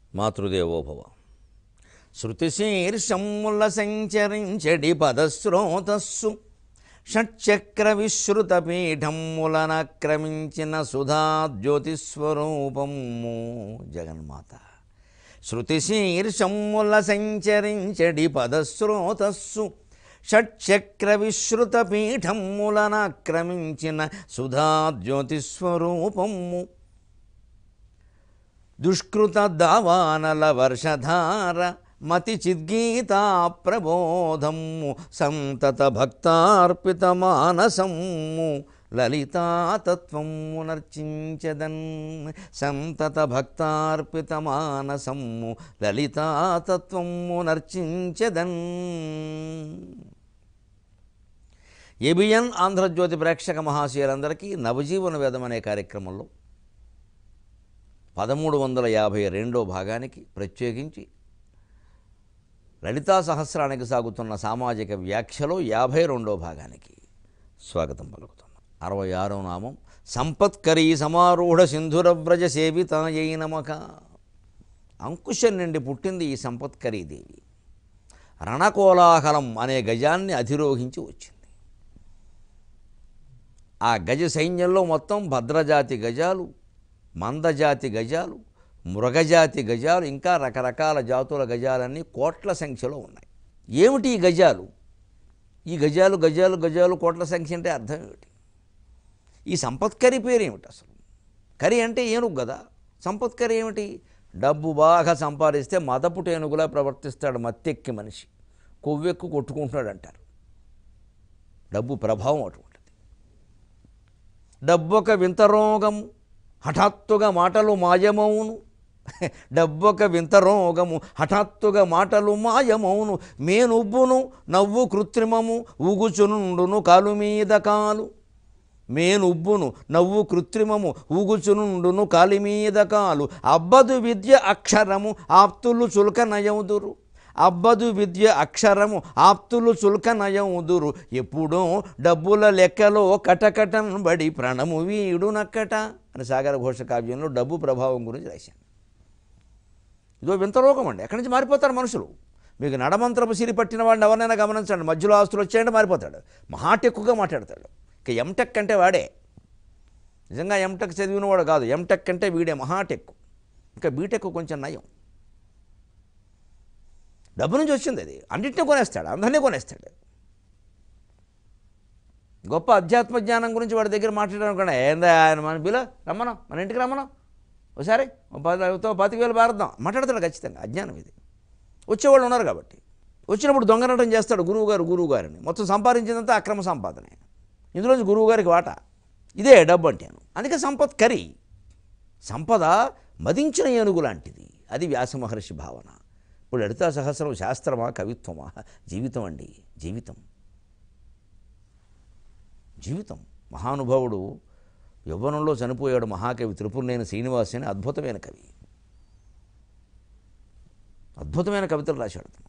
మాతృదేవోభవ శృతిశీర్షముల సంచరించడి పదస్రోతస్సు షట్చక్ర విశ్రుత పీఠములనక్రమించిన సుధా జ్యోతిస్వరూపము జగన్మాత శృతిశీర్షముల సంచరించడి పదస్రోతస్సు షట్చక్ర విశ్రుత పీఠములనక్రమించిన సుధా జ్యోతిస్వరూపము దుష్కృత దావానల వర్షధార మతి చిద్గీతా ప్రబోధము సంతత భక్తార్పిత మానసము లలితాతత్వము నర్చించదన్ సంతత భక్తార్పిత మానసము లలితాతత్వము నర్చించదన్ ఎబిఎన్ ఆంధ్రజ్యోతి ప్రేక్షక మహాశయులందరికీ నవజీవన వేదం అనే కార్యక్రమంలో పదమూడు వందల యాభై రెండో భాగానికి ప్రత్యేకించి లలితా సహస్రానికి సాగుతున్న సామాజిక వ్యాఖ్యలో యాభై రెండో భాగానికి స్వాగతం పలుకుతున్నాం అరవై ఆరో నామం సంపత్కరీ సమారూఢ సింధురవ్రజ సేవితాయై నమక అంకుశం నుండి పుట్టింది ఈ సంపత్కరీ దేవి రణకోలాహలం అనే గజాన్ని అధిరోహించి వచ్చింది ఆ గజ సైన్యంలో మొత్తం భద్రజాతి గజాలు మందజాతి గజాలు మృగజాతి గజాలు ఇంకా రకరకాల జాతుల గజాలన్నీ కోట్ల సంఖ్యలో ఉన్నాయి ఏమిటి ఈ గజాలు ఈ గజాలు గజాలు గజాలు కోట్ల సంఖ్య అంటే అర్థం ఏమిటి ఈ సంపత్కరి పేరు ఏమిటి అసలు కరి అంటే ఏనుగు కదా సంపత్కరి ఏమిటి డబ్బు బాగా సంపాదిస్తే మదపుట ఏనుగులా ప్రవర్తిస్తాడు మత్తెక్కి మనిషి కొవ్వెక్కు కొట్టుకుంటున్నాడు అంటారు డబ్బు ప్రభావం అటువంటిది డబ్బొక వింత రోగము హఠాత్తుగా మాటలు మాయమౌను డబ్బొక వింత రోగము హఠాత్తుగా మాటలు మాయమౌను మేనుబ్బును నవ్వు కృత్రిమము ఊగుచునుండును కాలు మీద కాలు మేనుబ్బును నవ్వు కృత్రిమము ఊగుచునుండును కాలి మీద కాలు అబ్బదు విద్య అక్షరము ఆప్తులు చులక నయవుదురు అబ్బదు విద్య అక్షరము ఆప్తులు చులక నయవుదురు ఎప్పుడో డబ్బుల లెక్కలో కటకటన్ బడి ప్రణము వీడు నక్కట అని సాగర ఘోష కావ్యంలో డబ్బు ప్రభావం గురించి రాశాను ఇదో వింత రోగం అండి ఎక్కడి నుంచి మారిపోతారు మనుషులు మీకు నడమంత్రపు సిరి పట్టిన వాడిని ఎవరినైనా గమనించండి మధ్యలో ఆస్తులు వచ్చాయంటే మారిపోతాడు మహాటెక్కుగా మాట్లాడతాడు ఇక ఎంటెక్ అంటే వాడే నిజంగా ఎంటెక్ చదివినవాడు కాదు ఎంటెక్ అంటే వీడే మహాటెక్ ఇంకా బీటెక్ కొంచెం నయం డబ్బు నుంచి వచ్చింది అది అన్నింటినీ కొనేస్తాడు అందరినీ కొనేస్తాడు గొప్ప అధ్యాత్మ జ్ఞానం గురించి వాడి దగ్గర మాట్లాడాలనుకున్నా ఏందా ఆయన మన బిలో రమ్మను మన ఇంటికి రమ్మను ఒకసారి ఓ పది ఓ పాతిక వేలు భారతం మాట్లాడతాడు ఖచ్చితంగా అజ్ఞానం ఇది వచ్చేవాళ్ళు ఉన్నారు కాబట్టి వచ్చినప్పుడు దొంగనటం చేస్తాడు గురువు గారు గురువు గారిని మొత్తం సంపాదించిందంతా అక్రమ సంపాదనే ఇందులోంచి గురువు గారికి వాటా ఇదే డబ్బు అంటాను అందుకే సంపత్ కరి సంపద మదించిన ఏనుగు లాంటిది అది వ్యాస మహర్షి భావన ఇప్పుడు లలితా సహస్రం శాస్త్రమా కవిత్వమా జీవితం అండి జీవితం జీవితం మహానుభావుడు యవ్వనంలో చనిపోయాడు మహాకవి త్రిపురనేని శ్రీనివాస్ అని అద్భుతమైన కవి అద్భుతమైన కవితలు రాశాడు అతను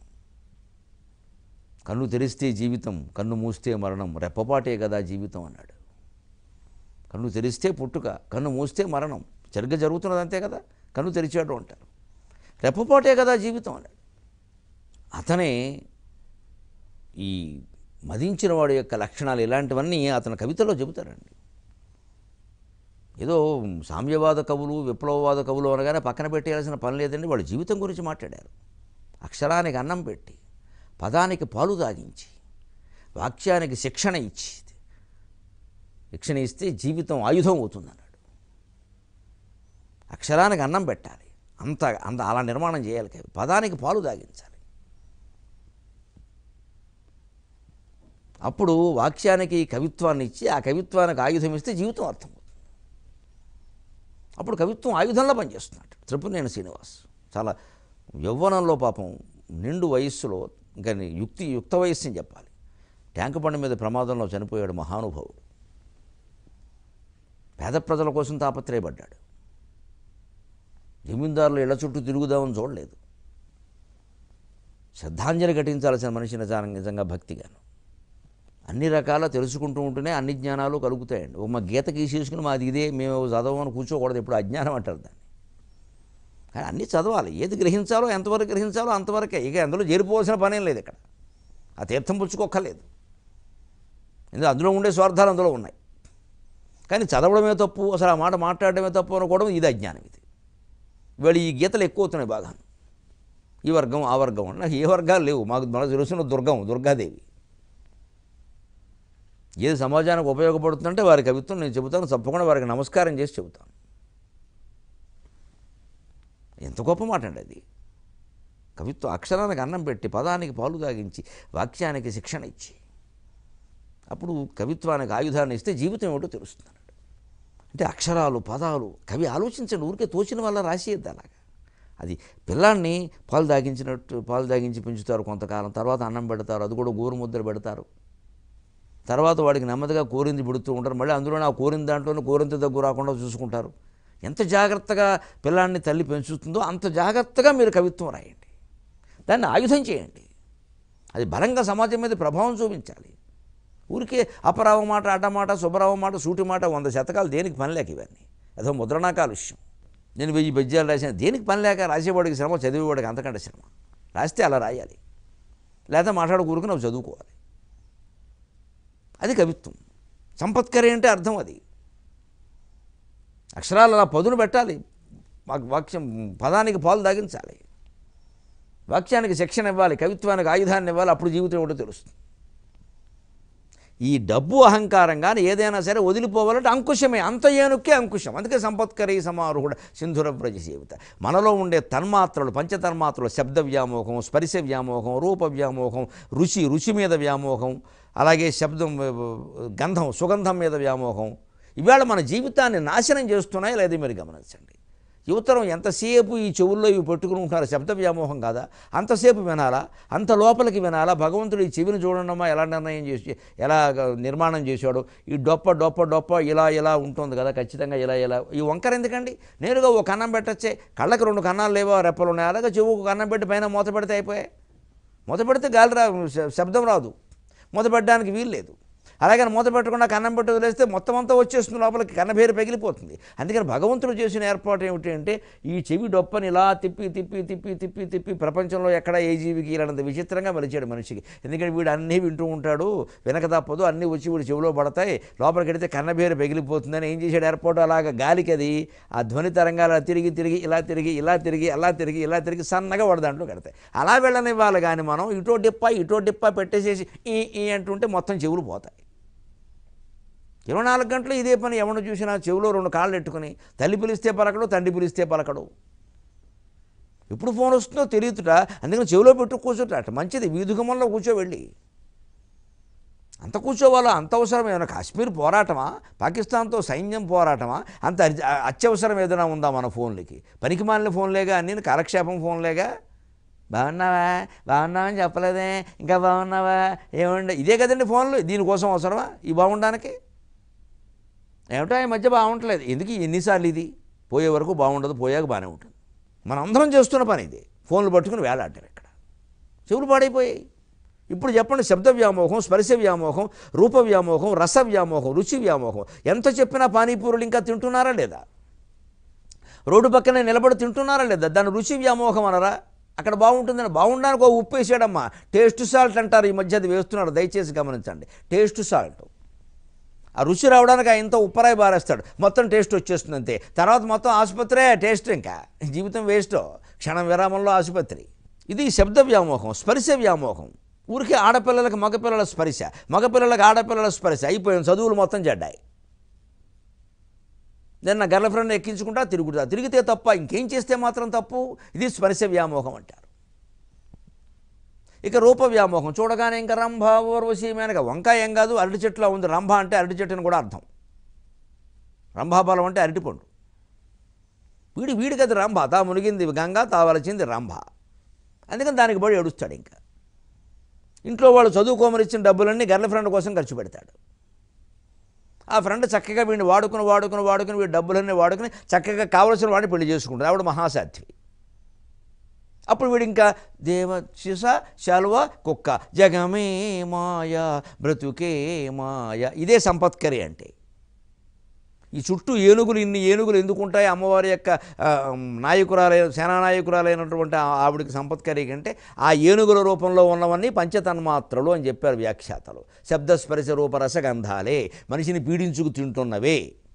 కన్ను తెరిస్తే జీవితం కన్ను మూస్తే మరణం రెప్పపాటే కదా జీవితం అన్నాడు కన్ను తెరిస్తే పుట్టుక కన్ను మూస్తే మరణం సరిగ్గా జరుగుతున్నది అంతే కదా కన్ను తెరిచాడు అంటారు రెప్పపాటే కదా జీవితం అన్నాడు అతనే ఈ మదించిన వాడి యొక్క లక్షణాలు ఇలాంటివన్నీ అతని కవితలో చెబుతారండి ఏదో సామ్యవాద కవులు విప్లవవాద కవులు అనగానే పక్కన పెట్టేయాల్సిన పని లేదండి వాళ్ళ జీవితం గురించి మాట్లాడారు అక్షరానికి అన్నం పెట్టి పదానికి పాలు తాగించి వాక్యానికి శిక్షణ ఇచ్చి శిక్షణ ఇస్తే జీవితం ఆయుధం అవుతుందన్నాడు అక్షరానికి అన్నం పెట్టాలి అంత అంత అలా నిర్మాణం చేయాలి కవి పదానికి పాలు తాగించాలి అప్పుడు వాక్యానికి కవిత్వాన్ని ఇచ్చి ఆ కవిత్వానికి ఆయుధం ఇస్తే జీవితం అర్థమవుతుంది అప్పుడు కవిత్వం ఆయుధంలో పనిచేస్తున్నాడు త్రిపురనేని శ్రీనివాస్ చాలా యవ్వనంలో పాపం నిండు వయస్సులో ఇంకా యుక్తి యుక్త వయస్సు అని చెప్పాలి ట్యాంక్ బండి మీద ప్రమాదంలో చనిపోయాడు మహానుభావుడు పేద ప్రజల కోసం తాపత్రయపడ్డాడు జమీందారులు ఇళ్ల చుట్టూ తిరుగుదామని చూడలేదు శ్రద్ధాంజలి ఘటించాల్సిన మనిషి నిజానికి నిజంగా భక్తిగాను అన్ని రకాల తెలుసుకుంటూ ఉంటేనే అన్ని జ్ఞానాలు కలుగుతాయండి ఓ మా గీత గీసేసుకుని మాది ఇదే మేము చదవమని కూర్చోకూడదు ఇప్పుడు అజ్ఞానం అంటారు దాన్ని కానీ అన్నీ చదవాలి ఏది గ్రహించాలో ఎంతవరకు గ్రహించాలో అంతవరకే ఇక అందులో చేరిపోవాల్సిన పనేం లేదు ఇక్కడ ఆ తీర్థం పుచ్చుకోక్కర్లేదు ఎందుకంటే అందులో ఉండే స్వార్థాలు అందులో ఉన్నాయి కానీ చదవడమే తప్పు అసలు ఆ మాట మాట్లాడడమే తప్పు అనుకోవడం ఇది అజ్ఞానం ఇది వీళ్ళు ఈ గీతలు ఎక్కువ అవుతున్నాయి బాగా ఈ వర్గం ఆ వర్గం అని. నాకు ఏ వర్గాలు లేవు మాకు మనకు తెలుసిన దుర్గం దుర్గాదేవి ఏది సమాజానికి ఉపయోగపడుతుందంటే వారి కవిత్వం నేను చెబుతాను తప్పకుండా వారికి నమస్కారం చేసి చెబుతాను ఎంత గొప్ప మాట అండి అది కవిత్వం అక్షరానికి అన్నం పెట్టి పదానికి పాలు తాగించి వాక్యానికి శిక్షణ ఇచ్చి అప్పుడు కవిత్వానికి ఆయుధాన్ని ఇస్తే జీవితం ఏమిటో తెలుస్తుంది అన్నాడు అంటే అక్షరాలు పదాలు కవి ఆలోచించండి ఊరికే తోచిన వల్ల రాసేయద్దు అలాగా అది పిల్లాన్ని పాలు దాగించినట్టు పాలు దాగించి పెంచుతారు కొంతకాలం తర్వాత అన్నం పెడతారు అది కూడా గోరు ముద్దలు పెడతారు తర్వాత వాడికి నెమ్మదిగా కోరింది పెడుతూ ఉంటారు మళ్ళీ అందులోనే ఆ కోరిన దాంట్లోనే కోరింత దగ్గు రాకుండా చూసుకుంటారు ఎంత జాగ్రత్తగా పిల్లాన్ని తల్లి పెంచుతుందో అంత జాగ్రత్తగా మీరు కవిత్వం రాయండి దాన్ని ఆయుధం చేయండి అది బలంగా సమాజం మీద ప్రభావం చూపించాలి ఊరికే అపరావ మాట అడ్డమాట శుభరావ మాట సూటి మాట వంద శతకాలు దేనికి పనిలేక ఇవన్నీ అదో ముద్రణా కాలుష్యం నేను వెయ్యి పద్యాలు రాశాను దేనికి పని లేక రాసేవాడికి శ్రమ చదివేవాడికి అంతకంటే శ్రమ రాస్తే అలా రాయాలి లేదా మాట్లాడు కూరుకు నువ్వు చదువుకోవాలి అది కవిత్వం సంపత్కరి అంటే అర్థం అది అక్షరాలు అలా పదును పెట్టాలి వాక్- వాక్యం పదానికి పాలు దాగించాలి వాక్యానికి శిక్షణ ఇవ్వాలి కవిత్వానికి ఆయుధాన్ని ఇవ్వాలి అప్పుడు జీవితం ఏమిటో తెలుస్తుంది ఈ డబ్బు అహంకారం కానీ ఏదైనా సరే వదిలిపోవాలంటే అంకుశమే అంత ఏనుక్కే అంకుశం అందుకే సంపత్కరీ సమారూఢ సింధుర వ్రజ జీవిత మనలో ఉండే తన్మాత్రలు పంచతన్మాత్రలు శబ్ద వ్యామోహం స్పర్శ వ్యామోహం రూప వ్యామోహం రుచి రుచి మీద వ్యామోహం అలాగే శబ్దం గంధం సుగంధం మీద వ్యామోహం ఇవాళ మన జీవితాన్ని నాశనం చేస్తున్నాయి లేదా మీరు గమనించండి యువతరం ఎంతసేపు ఈ చెవుల్లో ఇవి పెట్టుకుని ఉంటారు శబ్ద వ్యామోహం కాదా అంతసేపు వినాలా అంత లోపలికి వినాలా భగవంతుడు ఈ చెవిని చూడడమా ఎలా నిర్ణయం చేసి ఎలా నిర్మాణం చేశాడు ఈ డొప్ప డొప్ప డొప్ప ఇలా ఇలా ఉంటుంది కదా ఖచ్చితంగా ఇలా ఇలా ఈ వంకర ఎందుకండి నేరుగా ఒక కన్నం పెట్టచ్చే కళ్ళకి రెండు కన్నాలు లేవా రెప్పలు ఉన్నాయి అలాగే చెవుకు కన్నం పెట్టి పైన మూత పెడితే అయిపోయాయి మూత పెడితే గాలి రా శ- శబ్దం రాదు మూత పెట్టడానికి వీలు లేదు అలాగే మూత పెట్టకుండా కన్నం పెట్టి వదిలేస్తే మొత్తం అంతా వచ్చేస్తుంది లోపలికి కన్నభేరు పగిలిపోతుంది అందుకని భగవంతుడు చేసిన ఏర్పాటు ఏమిటి అంటే ఈ చెవి డొప్పని ఇలా తిప్పి తిప్పి తిప్పి తిప్పి తిప్పి ప్రపంచంలో ఎక్కడ ఏ జీవికి ఇలాంటి విచిత్రంగా మలిచాడు మనిషికి ఎందుకంటే వీడు అన్నీ వింటూ ఉంటాడు వెనక తప్పదు అన్నీ వచ్చి వీడు చెవిలో పడతాయి లోపలికి వెడితే కన్నభేరు పగిలిపోతుందని ఏం చేశాడు ఏర్పాటు అలాగా గాలికి అది ఆ ధ్వని తరంగాలు అలా తిరిగి తిరిగి ఇలా తిరిగి ఇలా తిరిగి అలా తిరిగి ఇలా తిరిగి సన్నగా వాడు దాంట్లో కడతాయి అలా వెళ్ళనివ్వాలి కానీ మనం ఇటో డిప్ప ఇటో డిప్ప పెట్టేసేసి ఈ ఈ అంటుంటే మొత్తం చెవులు పోతాయి ఇరవై నాలుగు గంటలు ఇదే పని ఎవరిని చూసినా చెవిలో రెండు కాళ్ళు ఎట్టుకుని తల్లి పిలిస్తే పలకడు తండ్రి పిలిస్తే పలకడు ఎప్పుడు ఫోన్ వస్తుందో తెలియదుట అందుకని చెవిలో పెట్టు కూర్చోట మంచిది వీధుగమంలో కూర్చో వెళ్ళి అంత కూర్చోవాలో అంత అవసరం ఏమైనా కాశ్మీర్ పోరాటమా పాకిస్తాన్తో సైన్యం పోరాటమా అంత అర్జ- అత్యవసరం ఏదైనా ఉందా మన ఫోన్లకి పనికి మాలిన ఫోన్లేగా అన్ని కాలక్షేపం ఫోన్లేగా బాగున్నావా బాగున్నావని చెప్పలేదే ఇంకా బాగున్నావా ఏమండి ఇదే కదండి ఫోన్లు దీనికోసం అవసరమా ఈ బాగుండడానికి ఏమిటో ఈ మధ్య బాగుంటలేదు ఎందుకు ఎన్నిసార్లు ఇది పోయే వరకు బాగుండదు పోయాక బాగానే ఉంటుంది మనం అందరం చేస్తున్న పని ఇది ఫోన్లు పట్టుకుని వేలాడటం ఇక్కడ చెవులు పాడైపోయాయి ఇప్పుడు చెప్పండి శబ్ద వ్యామోహం స్పర్శ వ్యామోహం రూప వ్యామోహం రస వ్యామోహం రుచి వ్యామోహం ఎంత చెప్పినా పానీపూరులు ఇంకా తింటున్నారా లేదా రోడ్డు పక్కనే నిలబడి తింటున్నారా లేదా దాని రుచి వ్యామోహం అనరా అక్కడ బాగుంటుందని బాగుండడానికి ఒక ఉప్పు వేసాడమ్మా టేస్ట్ సాల్ట్ అంటారు ఈ మధ్య అది వేస్తున్నారు దయచేసి గమనించండి టేస్ట్ సాల్ట్ ఆ రుచి రావడానికి ఆ ఇంత ఉప్పరాయి బారేస్తాడు మొత్తం టేస్ట్ వచ్చేస్తుంది అంతే తర్వాత మొత్తం ఆసుపత్రే టేస్ట్ ఇంకా జీవితం వేస్ట్ క్షణం విరామంలో ఆసుపత్రి ఇది శబ్ద వ్యామోహం స్పర్శ వ్యామోహం ఊరికే ఆడపిల్లలకు మగపిల్లల స్పర్శ మగపిల్లలకు ఆడపిల్లల స్పర్శ అయిపోయింది చదువులు మొత్తం చెడ్డాయి నేను నా గర్ల్ ఫ్రెండ్ ఎక్కించుకుంటా తిరుగుతా తిరిగితే తప్ప ఇంకేం చేస్తే మాత్రం తప్పు ఇది స్పర్శ వ్యామోహం అంటారు ఇక రూప వ్యామోహం చూడగానే ఇంకా రంభ ఊర్వశి మేనక వంకాయ ఏం కాదు అరటి చెట్టులో ఉంది రంభ అంటే అరటి చెట్టు అని కూడా అర్థం రంభాఫలం అంటే అరటిపండు వీడి వీడికి అది రంభ తా మునిగింది గంగ తావలసింది రంభ అందుకని దానికి పడి ఏడుస్తాడు ఇంకా ఇంట్లో వాళ్ళు చదువుకోమనిచ్చిన డబ్బులన్నీ గర్ల్ ఫ్రెండ్ కోసం ఖర్చు పెడతాడు ఆ ఫ్రెండ్ చక్కగా వీడిని వాడుకుని వాడుకుని వాడుకుని వీడి డబ్బులన్నీ వాడుకుని చక్కగా కావలసిన వాడిని పెళ్లి చేసుకుంటాడు ఆవిడ మహాసాధ్వి అప్పుడు వీడు ఇంకా దేవ శిస శల్వ కుక్క జగమే మాయ బ్రతుకే మాయ ఇదే సంపత్కరి అంటే ఈ చుట్టూ ఏనుగులు ఇన్ని ఏనుగులు ఎందుకు ఉంటాయి అమ్మవారి యొక్క ఆ, నాయకురాలైన సేనానాయకురాలైనటువంటి ఆ ఆవిడికి సంపత్కరి కంటే ఆ ఏనుగుల రూపంలో ఉన్నవన్నీ పంచతన్మాత్రలు అని చెప్పారు వ్యాఖ్యాతలు శబ్దస్పర్శ రూపరసగంధాలే మనిషిని పీడించుకు తింటున్నవే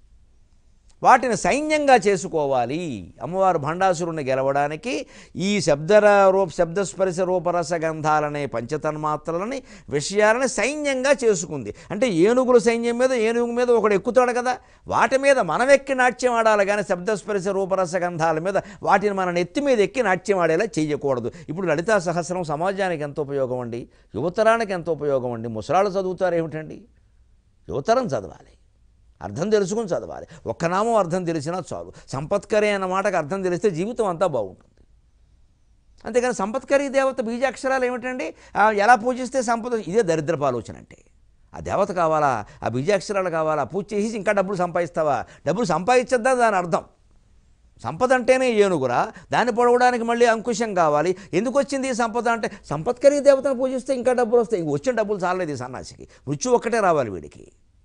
వాటిని సైన్యంగా చేసుకోవాలి అమ్మవారు భండాసురుని గెలవడానికి ఈ శబ్దర రూప శబ్దస్పర్శ రూపరస గంధాలనే పంచతన్మాత్రలని విషయాలని సైన్యంగా చేసుకుంది అంటే ఏనుగుల సైన్యం మీద ఏనుగు మీద ఒకడు ఎక్కుతాడు కదా వాటి మీద మనం ఎక్కి నాట్యం ఆడాలి కానీ శబ్దస్పర్శ రూపరస గంధాల మీద వాటిని మన నెత్తి మీద ఎక్కి నాట్యం ఆడేలా చేయకూడదు ఇప్పుడు లలితా సహస్రం సమాజానికి ఎంత ఉపయోగం అండి యువతరానికి ఎంత ఉపయోగం అండి ముసలాళ్ళు చదువుతారు ఏమిటండి యువతరం చదవాలి అర్థం తెలుసుకుని చదవాలి ఒక్క నామం అర్థం తెలిసినా చాలు సంపత్కరి అన్న మాటకు అర్థం తెలిస్తే జీవితం అంతా బాగుంటుంది అంతేకాని సంపత్కరి దేవత బీజాక్షరాలు ఏమిటండి ఆ, ఎలా పూజిస్తే సంపద ఇదే దరిద్రపు ఆలోచన అంటే ఆ దేవత కావాలా ఆ బీజాక్షరాలు కావాలా పూజ చేసి ఇంకా డబ్బులు సంపాదిస్తావా డబ్బులు సంపాదించద్దా దాని అర్థం సంపద అంటేనే ఏనుగురా దాన్ని పొడవడానికి మళ్ళీ అంకుశం కావాలి ఎందుకు వచ్చింది ఈ సంపద అంటే సంపత్కరి దేవతను పూజిస్తే ఇంకా డబ్బులు వస్తాయి ఇంక వచ్చిన డబ్బులు చాలేదు ఈ సన్నాసికి మృత్యు ఒక్కటే రావాలి వీడికి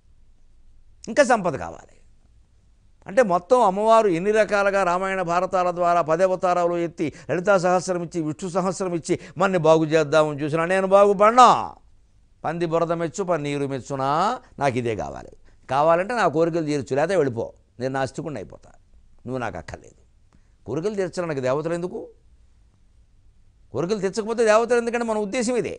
ఇంకా సంపద కావాలి అంటే మొత్తం అమ్మవారు ఎన్ని రకాలుగా రామాయణ భారతాల ద్వారా పదవతారాలు ఎత్తి లలితా సహస్రం ఇచ్చి విష్ణు సహస్రం ఇచ్చి మన్ని బాగు చేద్దామని చూసినా నేను బాగుపడినా పంది బురద మెచ్చు పన్నీరు మెచ్చునా నాకు ఇదే కావాలి కావాలంటే నా కోరికలు తీర్చు లేకపోతే వెళ్ళిపో నేను నాస్తికుండా అయిపోతా నువ్వు నాకు అక్కర్లేదు కోరికలు తీర్చడానికి దేవతలు ఎందుకు కోరికలు తెచ్చకపోతే దేవతలు ఎందుకంటే మన ఉద్దేశం ఇదే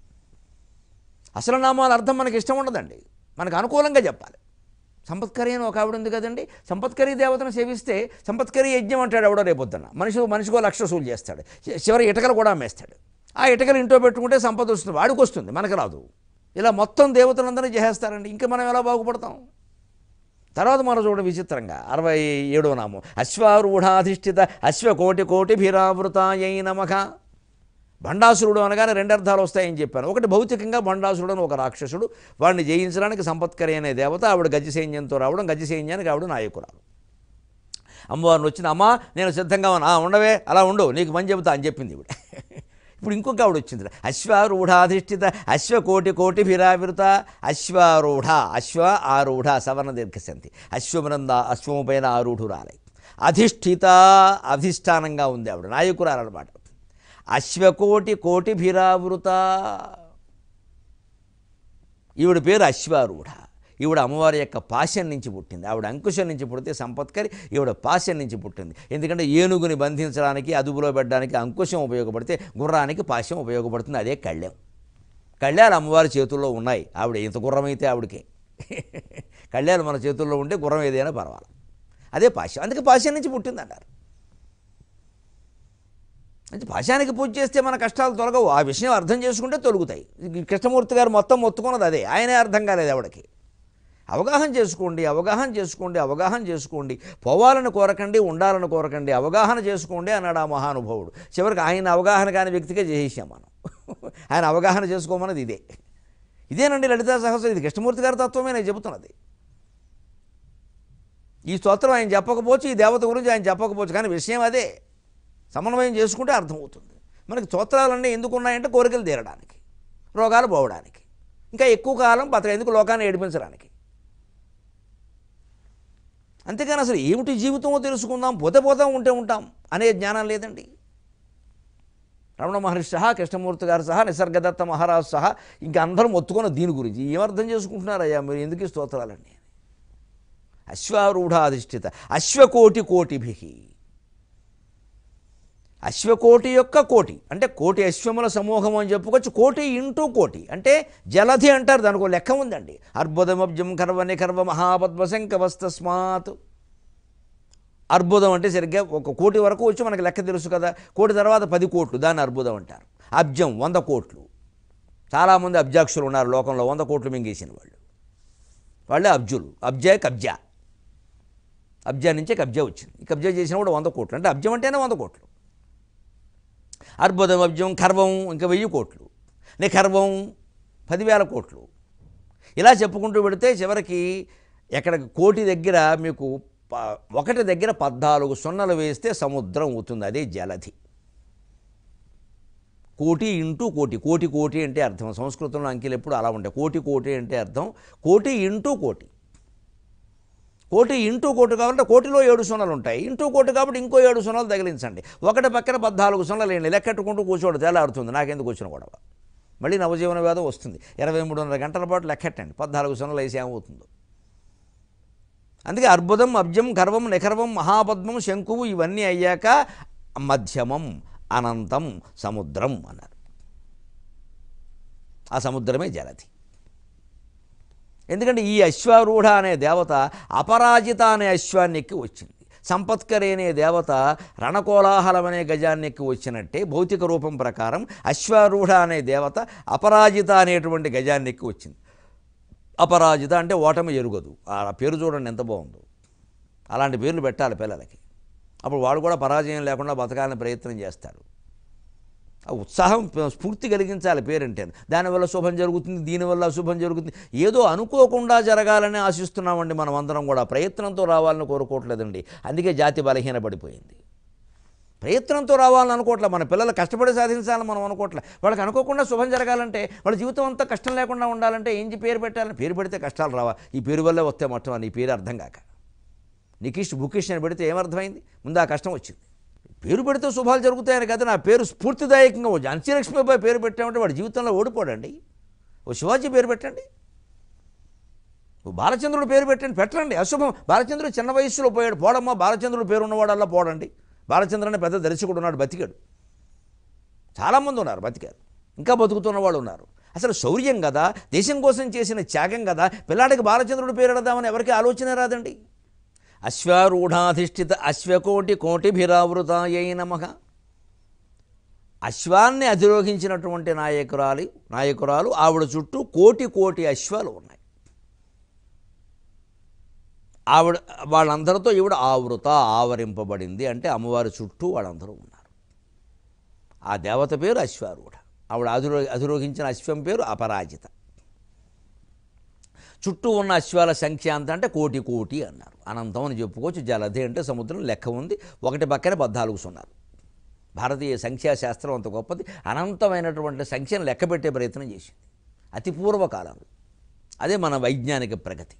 అసలు నామాల అర్థం మనకి ఇష్టం ఉండదండి మనకు అనుకూలంగా చెప్పాలి సంపత్కరి అని ఒక ఆవిడ ఉంది కదండి సంపత్కరి దేవతను సేవిస్తే సంపత్కరి యజ్ఞం అంటాడు ఎవడో రేపొద్దున మనిషి మనిషికో లక్ష సూలు చేస్తాడు చి- చివరి ఇటకలు కూడా అమ్మేస్తాడు ఆ ఇటకలు ఇంట్లో పెట్టుకుంటే సంపద వస్తుంది వాడికి వస్తుంది మనకు రాదు ఇలా మొత్తం దేవతలందరినీ చేసేస్తారండి ఇంకా మనం ఎలా బాగుపడతాం తర్వాత మనం చూడ విచిత్రంగా అరవై ఏడో నామం అశ్వారూఢాధిష్ఠిత అశ్వకోటి కోటి భీరావృతాయై నమః భండాసురుడు అనగానే రెండు అర్థాలు వస్తాయని చెప్పాను ఒకటి భౌతికంగా భండాసురుడు అని ఒక రాక్షసుడు వాడిని జయించడానికి సంపత్కరి అనే దేవత ఆవిడ గజ సైన్యంతో రావడం గజ సైన్యానికి ఆవిడ నాయకురాలు అమ్మవారిని వచ్చిన అమ్మా నేను సిద్ధంగా ఉన్నా "ఆ, ఉండవే అలా ఉండు నీకు పని చెబుతా అని చెప్పింది ఇవిడ ఇప్పుడు ఇంకొక ఆవిడ వచ్చింది అశ్వారూఢాధిష్ఠిత అశ్వకోటి కోటి భిరావిరుత అశ్వారూఢ అశ్వ ఆరూఢ సవర్ణ దీర్ఘసంతి అశ్వమృంద అశ్వము పైన ఆరూఢురాలై అధిష్ఠిత అధిష్టానంగా ఉంది ఆవిడ నాయకురాలన్నమాట అశ్వకోటి కోటి భిరావృత ఈవిడ పేరు అశ్వారూఢ ఈవిడ అమ్మవారి యొక్క పాశం నుంచి పుట్టింది ఆవిడ అంకుశం నుంచి పుడితే సంపత్కరి ఈవిడ పాశం నుంచి పుట్టింది ఎందుకంటే ఏనుగుని బంధించడానికి అదుపులో పెట్టడానికి అంకుశం ఉపయోగపడితే గుర్రానికి పాశం ఉపయోగపడుతుంది అదే కళ్ళెం కళ్యాలు అమ్మవారి చేతుల్లో ఉన్నాయి ఆవిడ ఇంత గుర్రం అయితే ఆవిడకే కళ్యాలు మన చేతుల్లో ఉంటే గుర్రం ఏదైనా పర్వాలి అదే పాశం అందుకే పాశం నుంచి పుట్టింది అంటారు అంటే పాశానికి పూజ చేస్తే మన కష్టాలు తొలగవు ఆ విషయం అర్థం చేసుకుంటే తొలుగుతాయి ఈ కృష్ణమూర్తి గారు మొత్తం మొత్తుకున్నది అదే ఆయనే అర్థం కాలేదు ఎవడికి అవగాహన చేసుకోండి అవగాహన చేసుకోండి అవగాహన చేసుకోండి పోవాలని కోరకండి ఉండాలని కోరకండి అవగాహన చేసుకోండి అన్నాడు ఆ మహానుభావుడు చివరికి ఆయన అవగాహన కాని వ్యక్తిగా చేసేసాం మనం ఆయన అవగాహన చేసుకోమన్నది ఇదే ఇదేనండి లలితా సహస్రం ఇది కృష్ణమూర్తి గారి తత్వమే నేను చెబుతున్నది ఈ స్తోత్రం ఆయన చెప్పకపోవచ్చు ఈ దేవత గురించి ఆయన చెప్పకపోవచ్చు కానీ విషయం అదే సమన్వయం చేసుకుంటే అర్థమవుతుంది మనకి స్తోత్రాలన్నీ ఎందుకు ఉన్నాయంటే కోరికలు తీరడానికి రోగాలు పోవడానికి ఇంకా ఎక్కువ కాలం బతక ఎందుకు లోకాన్ని ఏడిపించడానికి అంతేకాని అసలు ఏమిటి జీవితమో తెలుసుకుందాం పోతే పోతాం ఉంటే ఉంటాం అనే జ్ఞానం లేదండి రమణ మహర్షి సహా కృష్ణమూర్తి గారు సహా నిసర్గదత్త మహారాజు సహా ఇంకా అందరం ఒత్తుకున్న దీని గురించి ఏమర్థం చేసుకుంటున్నారయ్యా మీరు ఎందుకు ఈ స్తోత్రాలండి అశ్వారూఢాధిష్ఠిత అశ్వకోటి కోటిభి అశ్వకోటి యొక్క కోటి అంటే కోటి అశ్వముల సమూహం అని చెప్పుకోవచ్చు కోటి ఇంటూ కోటి అంటే జలధి అంటారు దానికి ఒక లెక్క ఉందండి అర్బుదమబ్జం కర్వ నికర్వ మహాపద్మశంకవస్తస్మాత్ అర్బుదం అంటే సరిగ్గా ఒక కోటి వరకు వచ్చి మనకి లెక్క తెలుసు కదా కోటి తర్వాత పది కోట్లు దాన్ని అర్బుదం అంటారు అబ్జం వంద కోట్లు చాలామంది అబ్జాక్షులు ఉన్నారు లోకంలో వంద కోట్లు మింగేసిన వాళ్ళు వాళ్ళే అబ్జులు అబ్జా కబ్జా అబ్జా నుంచే కబ్జా వచ్చింది ఈ కబ్జా చేసిన కూడా వంద కోట్లు అంటే అబ్జం అంటేనే వంద కోట్లు అర్బుదం అబ్జం కర్వం ఇంకా వెయ్యి కోట్లు నిఖర్వం పదివేల కోట్లు ఇలా చెప్పుకుంటూ పెడితే చివరికి ఎక్కడ కోటి దగ్గర మీకు ప- ఒకటి దగ్గర పద్నాలుగు సున్నలు వేస్తే సముద్రం అవుతుంది అదే జలధి కోటి ఇంటూ కోటి కోటి కోటి అంటే అర్థం సంస్కృతంలో అంకెలు ఎప్పుడు అలా ఉంటాయి కోటి కోటి అంటే అర్థం కోటి ఇంటూ కోటి కోటి ఇంటూ కోటి కాబట్టి కోటిలో ఏడు సున్నలు ఉంటాయి ఇంటూ కోటి కాబట్టి ఇంకో ఏడు సున్నలు తగిలించండి ఒకటి పక్కన పద్నాలుగు సున్నలు వేయండి లెక్కెట్టుకుంటూ కూర్చోడు తెల్లారుతుంది నాకెందుకు వచ్చిన గొడవ మళ్ళీ నవజీవన వేదం వస్తుంది ఇరవై మూడున్నర గంటల పాటు లెక్కెట్టండి పద్నాలుగు సున్నలు వేసి ఏమవుతుందో అందుకే అర్బుదం అబ్జం గర్వం నిఖర్వం మహాపద్మం శంకువు ఇవన్నీ అయ్యాక మధ్యమం అనంతం సముద్రం అన్నారు ఆ సముద్రమే జలధి ఎందుకంటే ఈ అశ్వారూఢ అనే దేవత అపరాజిత అనే అశ్వాన్ని ఎక్కి వచ్చింది సంపత్కరి అనే దేవత రణకోలాహలం అనే గజాన్ని ఎక్కి వచ్చినట్టే భౌతిక రూపం ప్రకారం అశ్వారూఢ అనే దేవత అపరాజిత అనేటువంటి గజాన్ని ఎక్కి వచ్చింది అపరాజిత అంటే ఓటమి ఎరుగదు ఆ పేరు చూడండి ఎంత బాగుందో అలాంటి పేర్లు పెట్టాలి పిల్లలకి అప్పుడు వాడు కూడా పరాజయం లేకుండా బతకాలని ప్రయత్నం చేస్తాడు ఆ ఉత్సాహం స్ఫూర్తి కలిగించాలి పేరంటే దానివల్ల శుభం జరుగుతుంది దీనివల్ల అశుభం జరుగుతుంది ఏదో అనుకోకుండా జరగాలని ఆశిస్తున్నామండి మనం అందరం కూడా ప్రయత్నంతో రావాలని కోరుకోవట్లేదండి అందుకే జాతి బలహీనపడిపోయింది ప్రయత్నంతో రావాలని అనుకోవట్లే మన పిల్లలు కష్టపడి సాధించాలని మనం అనుకోవట్లే వాళ్ళకి అనుకోకుండా శుభం జరగాలంటే వాళ్ళ జీవితం అంతా కష్టం లేకుండా ఉండాలంటే ఏం చే- పేరు పెట్టాలని పేరు పెడితే కష్టాలు రావా ఈ పేరు వల్లే వస్తే మొత్తం అని ఈ పేరు అర్థం కాక నికిష్ బుకిష్ అని పెడితే ఏమర్థమైంది ముందు ఆ కష్టం వచ్చింది పేరు పెడితే శుభాలు జరుగుతాయని కదా నా పేరు స్ఫూర్తిదాయకంగా ఓ ఝాన్సీ లక్ష్మీబాయి పేరు పెట్టామంటే వాడి జీవితంలో ఓడిపోడండి ఓ శివాజీ పేరు పెట్టండి ఓ బాలచంద్రుడు పేరు పెట్టండి పెట్టండి అశుభం బాలచంద్రుడు చిన్న వయస్సులో పోయాడు పోడమ్మా బాలచంద్రుడు పేరు ఉన్నవాడల్లా పోడండి బాలచంద్ర అనే పెద్ద దర్శకుడు ఉన్నాడు బతికాడు చాలామంది ఉన్నారు బతికారు ఇంకా బతుకుతున్న వాళ్ళు ఉన్నారు అసలు శౌర్యం కదా దేశం కోసం చేసిన త్యాగం కదా పిల్లాడికి బాలచంద్రుడు పేరు పెడదామని ఎవరికి ఆలోచన రాదండి అశ్వారూఢాధిష్ఠిత అశ్వకోటి కోటిభిరావృతాయై నమ అశ్వాన్ని అధిరోహించినటువంటి నాయకురాలి నాయకురాలు ఆవిడ చుట్టూ కోటి కోటి అశ్వాలు ఉన్నాయి ఆవిడ వాళ్ళందరితో ఈవిడ ఆవృత ఆవరింపబడింది అంటే అమ్మవారి చుట్టూ వాళ్ళందరూ ఉన్నారు ఆ దేవత పేరు అశ్వారూఢ ఆవిడ అధిరో అధిరోహించిన అశ్వం పేరు అపరాజిత చుట్టూ ఉన్న అశ్వాల సంఖ్య అంత అంటే కోటి కోటి అన్నారు అనంతం అని చెప్పుకోవచ్చు జలధి అంటే సముద్రం లెక్క ఉంది ఒకటి పక్కనే పద్నాలుగు సున్నారు భారతీయ సంఖ్యాశాస్త్రం అంత గొప్పది అనంతమైనటువంటి సంఖ్యను లెక్క పెట్టే ప్రయత్నం చేసింది అతి పూర్వకాలంలో అదే మన వైజ్ఞానిక ప్రగతి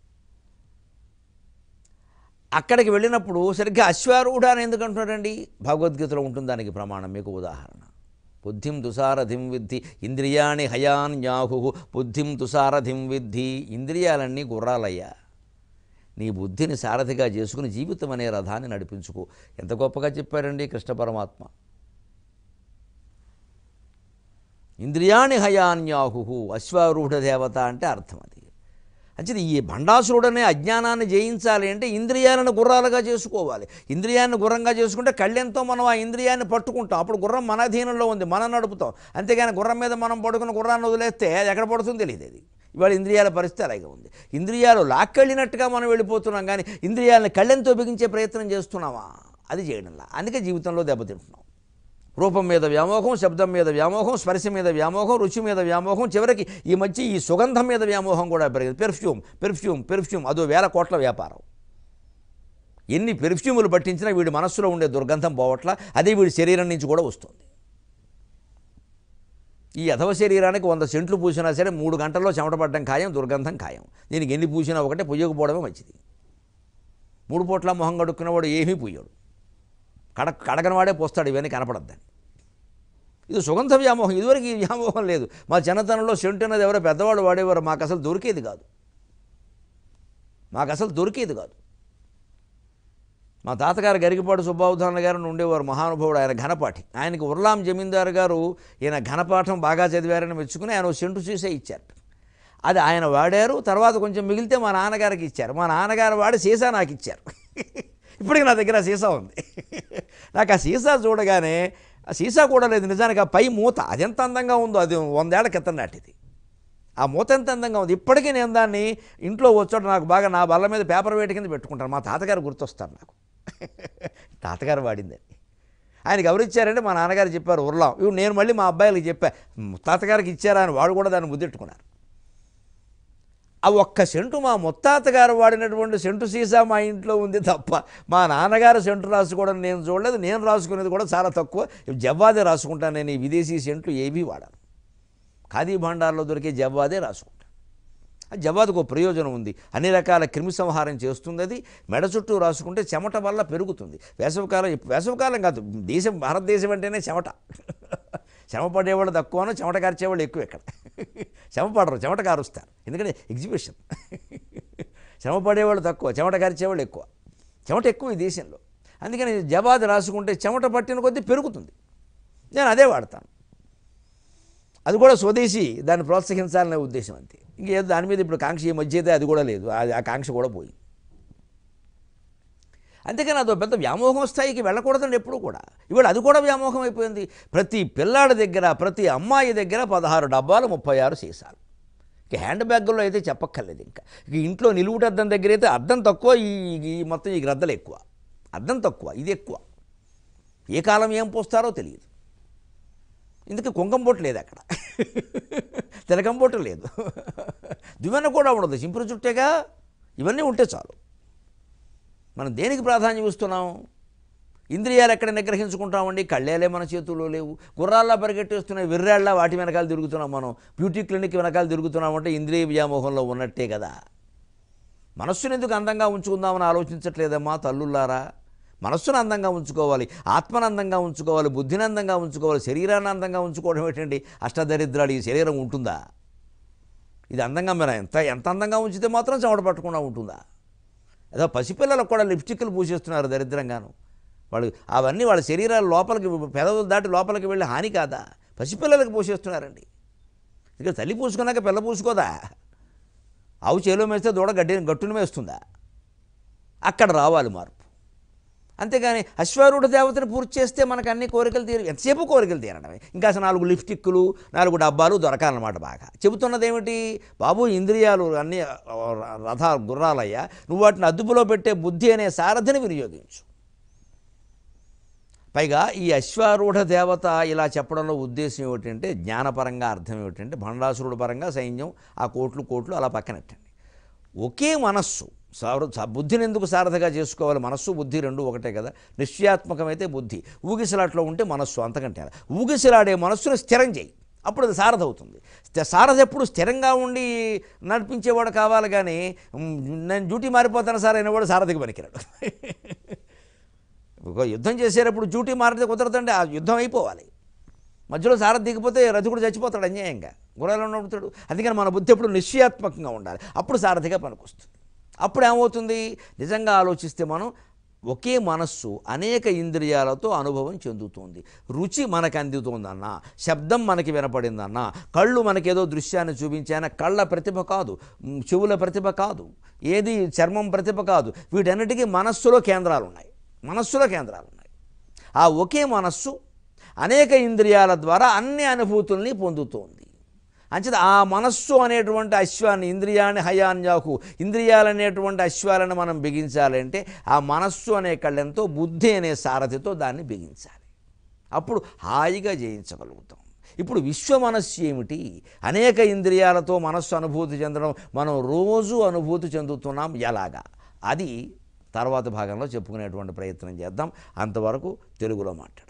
అక్కడికి వెళ్ళినప్పుడు సరిగ్గా అశ్వారూఢ అని ఎందుకు అంటున్నారండి భగవద్గీతలో ఉంటుంది దానికి ప్రమాణం మీకు ఉదాహరణ బుద్ధిం తుసారథిం విద్ధి ఇంద్రియాణి హయాన్ న్యాహు బుద్ధిం తుసారథిం విద్ధి ఇంద్రియాలన్నీ గుర్రాలయ్యా నీ బుద్ధిని సారథిగా చేసుకుని జీవితం అనే రథాన్ని నడిపించుకో ఎంత గొప్పగా చెప్పారండి కృష్ణ పరమాత్మ ఇంద్రియాణి హయాన్యాహు అశ్వారూఢ దేవత అంటే అర్థం అది అంటే ఈ భండాసురుడనే అజ్ఞానాన్ని జయించాలి అంటే ఇంద్రియాలను గుర్రాలుగా చేసుకోవాలి ఇంద్రియాన్ని గుర్రంగా చేసుకుంటే కళ్ళెంతో మనం ఆ ఇంద్రియాన్ని పట్టుకుంటాం అప్పుడు గుర్రం మన అధీనంలో ఉంది మనం నడుపుతాం అంతేగాని గుర్రం మీద మనం పడుకుని గుర్రాన్ని వదిలేస్తే అది ఎక్కడ పడుతుందో తెలియదు అది ఇవాళ ఇంద్రియాల పరిస్థితి అలాగే ఉంది ఇంద్రియాలు లాక్కెళ్ళినట్టుగా మనం వెళ్ళిపోతున్నాం కానీ ఇంద్రియాలను కళ్ళెంతో బిగించే ప్రయత్నం చేస్తున్నామా అది చేయడంలా అందుకే జీవితంలో దెబ్బతింటున్నాం రూపం మీద వ్యామోహం శబ్దం మీద వ్యామోహం స్పర్శ మీద వ్యామోహం రుచి మీద వ్యామోహం చివరికి ఈ మధ్య ఈ సుగంధం మీద వ్యామోహం కూడా పెరిగింది పెర్ఫ్యూమ్ పెర్ఫ్యూమ్ పెర్ఫ్యూమ్ అదో వేల కోట్ల వ్యాపారం ఎన్ని పెర్ఫ్యూములు పట్టించినా వీడి మనస్సులో ఉండే దుర్గంధం పోవట్ల అదే వీడి శరీరం నుంచి కూడా వస్తుంది ఈ అధవ శరీరానికి వంద సెంట్లు పూసినా సరే మూడు గంటల్లో చెమటపడడం ఖాయం దుర్గంధం ఖాయం దీనికి ఎన్ని పూసినా ఒకటే పుయ్యకపోవడమే మంచిది మూడు పూట్ల మొహం కడుక్కున్నవాడు ఏమీ పుయ్యడు కడ కడగనవాడే పోస్తాడు ఇవన్నీ కనపడద్దని ఇది సుగంధ వ్యామోహం ఇదివరకు ఈ వ్యామోహం లేదు మా చిన్నతనంలో సెంటు అనేది ఎవరో పెద్దవాడు వాడేవారు మాకు అసలు దొరికేది కాదు మాకు అసలు దొరికేది కాదు మా తాతగారు గరికపాటి సుబ్బావుధారణ గారు ఉండేవారు మహానుభావుడు ఆయన ఘనపాఠి ఆయనకి ఉర్లాం జమీందారు గారు ఈయన ఘనపాఠం బాగా చదివారని మెచ్చుకుని ఆయన ఓ సెంటు సీసే ఇచ్చారు అది ఆయన వాడారు తర్వాత కొంచెం మిగిలితే మా నాన్నగారికి ఇచ్చారు మా నాన్నగారు వాడి సీసా నాకు ఇచ్చారు ఇప్పటికి నా దగ్గర ఆ సీసా ఉంది నాకు ఆ సీసా చూడగానే ఆ సీసా కూడా లేదు నిజానికి ఆ పై మూత అది ఎంత అందంగా ఉందో అది వందేళ్ల క్రితం నాటిది ఆ మూత ఎంత అందంగా ఉంది ఇప్పటికీ నేను దాన్ని ఇంట్లో వచ్చాడు నాకు బాగా నా బల్ల మీద పేపర్ వేట కింద పెట్టుకుంటాను మా తాతగారు గుర్తొస్తారు నాకు తాతగారు వాడిందని ఆయనకి ఎవరు ఇచ్చారంటే మా నాన్నగారు చెప్పారు ఉర్లాం ఇవి నేను మళ్ళీ మా అబ్బాయిలకి చెప్పా తాతగారికి ఇచ్చారా అని వాడు కూడా దాన్ని ముద్దెట్టుకున్నారు ఆ ఒక్క సెంటు మా ముత్తాతగారు వాడినటువంటి సెంటు సీసా మా ఇంట్లో ఉంది తప్ప మా నాన్నగారు సెంటు రాసుకోవడం నేను చూడలేదు నేను రాసుకునేది కూడా చాలా తక్కువ జవ్వాదే రాసుకుంటాను నేను ఈ విదేశీ సెంట్లు ఏవీ వాడాను ఖాదీ భాండార్లో దొరికే జవ్వాదే రాసుకుంటాను ఆ జవాదుకు ఒక ప్రయోజనం ఉంది అన్ని రకాల క్రిమి సంహారం చేస్తుంది అది మెడ చుట్టూ రాసుకుంటే చెమట వల్ల పెరుగుతుంది వేసవికాలం వేసవికాలం కాదు దేశం భారతదేశం అంటేనే చెమట చెమ పడేవాళ్ళు తక్కువను చెమట కార్చేవాళ్ళు ఎక్కువ ఇక్కడ చెమ పడరు చెమట కారుస్తారు ఎందుకంటే ఎగ్జిబిషన్ చెమ పడేవాళ్ళు తక్కువ చెమట కార్చేవాళ్ళు ఎక్కువ చెమట ఎక్కువ ఈ దేశంలో అందుకని జవాదు రాసుకుంటే చెమట పట్టిన కొద్దీ పెరుగుతుంది నేను అదే వాడతాను అది కూడా స్వదేశీ దాన్ని ప్రోత్సహించాలనే ఉద్దేశం అంతే ఇంకేదో దాని మీద ఇప్పుడు కాంక్ష ఈ మధ్య అయితే అది కూడా లేదు ఆ- ఆ కాంక్ష కూడా పోయి అంతేకాని అదో పెద్ద వ్యామోహం స్థాయికి వెళ్ళకూడదండి ఎప్పుడు కూడా ఇవాళ అది కూడా వ్యామోహం అయిపోయింది ప్రతి పిల్లాడి దగ్గర ప్రతి అమ్మాయి దగ్గర పదహారు డబ్బాలు ముప్పై ఆరు సీసాలు ఇక హ్యాండ్ బ్యాగ్లో అయితే చెప్పక్కర్లేదు ఇంకా ఇక ఇంట్లో నిలువుట అద్దం దగ్గర అయితే అద్దం తక్కువ ఈ ఈ మొత్తం ఈ గ్రద్దలు ఎక్కువ అద్దం తక్కువ ఇది ఎక్కువ ఏ కాలం ఏం పోస్తారో తెలియదు ఇందుకు కుంకం బొట్టు లేదు అక్కడ తిలకం బొట్టు లేదు దువ్వెన కూడా ఉండదు చింపురు చుట్టేగా ఇవన్నీ ఉంటే చాలు మనం దేనికి ప్రాధాన్యం ఇస్తున్నాం ఇంద్రియాలు ఎక్కడ నిగ్రహించుకుంటామండి కళ్ళేలే మన చేతుల్లో లేవు గుర్రాల్లా పరిగెట్టేస్తున్నాయి విర్రాళ్ళ వాటి వెనకాల తిరుగుతున్నాం మనం బ్యూటీ క్లినిక్ వెనకాల తిరుగుతున్నామంటే ఇంద్రియ వ్యామోహంలో ఉన్నట్టే కదా మనస్సును ఎందుకు అందంగా ఉంచుకుందామని ఆలోచించట్లేదమ్మా తల్లుల్లారా మనస్సును అందంగా ఉంచుకోవాలి ఆత్మను అందంగా ఉంచుకోవాలి బుద్ధిని అందంగా ఉంచుకోవాలి శరీరాన్ని అందంగా ఉంచుకోవడం ఏంటండి అష్టదరిద్రాలు ఈ శరీరం ఉంటుందా ఇది అందంగా మీరు ఎంత ఎంత అందంగా ఉంచితే మాత్రం చెమట పట్టకుండా ఉంటుందా ఏదో పసిపిల్లలకు కూడా లిప్స్టిక్లు పూసేస్తున్నారు దరిద్రంగాను వాళ్ళు అవన్నీ వాళ్ళ శరీరాల లోపలికి పెదవులు దాటి లోపలికి వెళ్ళి హాని కాదా పసిపిల్లలకు పూసేస్తున్నారండి ఇక తల్లి పూసుకున్నాక పిల్ల పూసుకోదా ఆవు చేలో మేస్తే దూడ గడ్డి గట్టును మేస్తుందా అక్కడ రావాలి మార్పు అంతేగాని అశ్వారూఢ దేవతను పూర్తి చేస్తే మనకు అన్ని కోరికలు తీరు ఎంతసేపు కోరికలు తీరడమే ఇంకా అసలు నాలుగు లిప్స్టిక్లు నాలుగు డబ్బాలు దొరకాలన్నమాట బాగా చెబుతున్నది ఏమిటి బాబు ఇంద్రియాలు అన్ని రథ గుర్రాలయ్యా నువ్వు వాటిని అదుపులో పెట్టే బుద్ధి అనే సారథిని వినియోగించు పైగా ఈ అశ్వారూఢ దేవత ఇలా చెప్పడంలో ఉద్దేశం ఏమిటంటే జ్ఞానపరంగా అర్థం ఏమిటంటే భండాసురుడు పరంగా సైన్యం ఆ కోట్లు కోట్లు అలా పక్కనెట్టండి ఒకే మనస్సు సారు స- బుద్ధిని ఎందుకు సారథగా చేసుకోవాలి మనస్సు బుద్ధి రెండు ఒకటే కదా నిశ్చయాత్మకమైతే బుద్ధి ఊగిసలాట్లో ఉంటే మనస్సు అంతకంటే అలా. ఊగిసలాడే మనస్సును స్థిరం చేయి అప్పుడు అది సారథ అవుతుంది స్థ- సారథ ఎప్పుడు స్థిరంగా ఉండి నడిపించేవాడు కావాలి కానీ "ఉమ్, నేను డ్యూటీ మారిపోతాను సార్ అనేవాడు సారథికి పనికిరాడు ఒక యుద్ధం చేసేటప్పుడు డ్యూటీ మారితే కుదరదండి ఆ యుద్ధం అయిపోవాలి మధ్యలో సారథి దిగిపోతే రథకుడు చచ్చిపోతాడు అన్యాయంగా గుర్రాలు నడుపుతాడు అందుకని మన బుద్ధి ఎప్పుడు నిశ్చయాత్మకంగా ఉండాలి అప్పుడు సారథిగా పనికొస్తుంది అప్పుడు ఏమవుతుంది నిజంగా ఆలోచిస్తే మనం ఒకే మనస్సు అనేక ఇంద్రియాలతో అనుభవం చెందుతుంది రుచి మనకు అందుతుందన్నా శబ్దం మనకి వినపడిందన్నా కళ్ళు మనకేదో దృశ్యాన్ని చూపించాయన్న కళ్ళ ప్రతిభ కాదు మ్, చెవుల ప్రతిభ కాదు ఏది చర్మం ప్రతిభ కాదు వీటన్నిటికీ మనస్సులో కేంద్రాలు ఉన్నాయి మనస్సులో కేంద్రాలు ఉన్నాయి ఆ ఒకే మనస్సు అనేక ఇంద్రియాల ద్వారా అన్ని అనుభూతుల్ని పొందుతోంది అంచేత ఆ మనస్సు అనేటువంటి అశ్వాన్ని ఇంద్రియాన్ని హయాన్యాకు ఇంద్రియాలనేటువంటి అశ్వాలను మనం బిగించాలంటే ఆ మనస్సు అనే కళ్ళెంతో బుద్ధి అనే సారథితో దాన్ని బిగించాలి అప్పుడు హాయిగా జయించగలుగుతాం ఇప్పుడు విశ్వ మనస్సు ఏమిటి అనేక ఇంద్రియాలతో మనస్సు అనుభూతి చెందడం మనం రోజు అనుభూతి చెందుతున్నాం ఎలాగా అది తర్వాత భాగంలో చెప్పుకునేటువంటి ప్రయత్నం చేద్దాం అంతవరకు తెలుగులో మాట్లాడు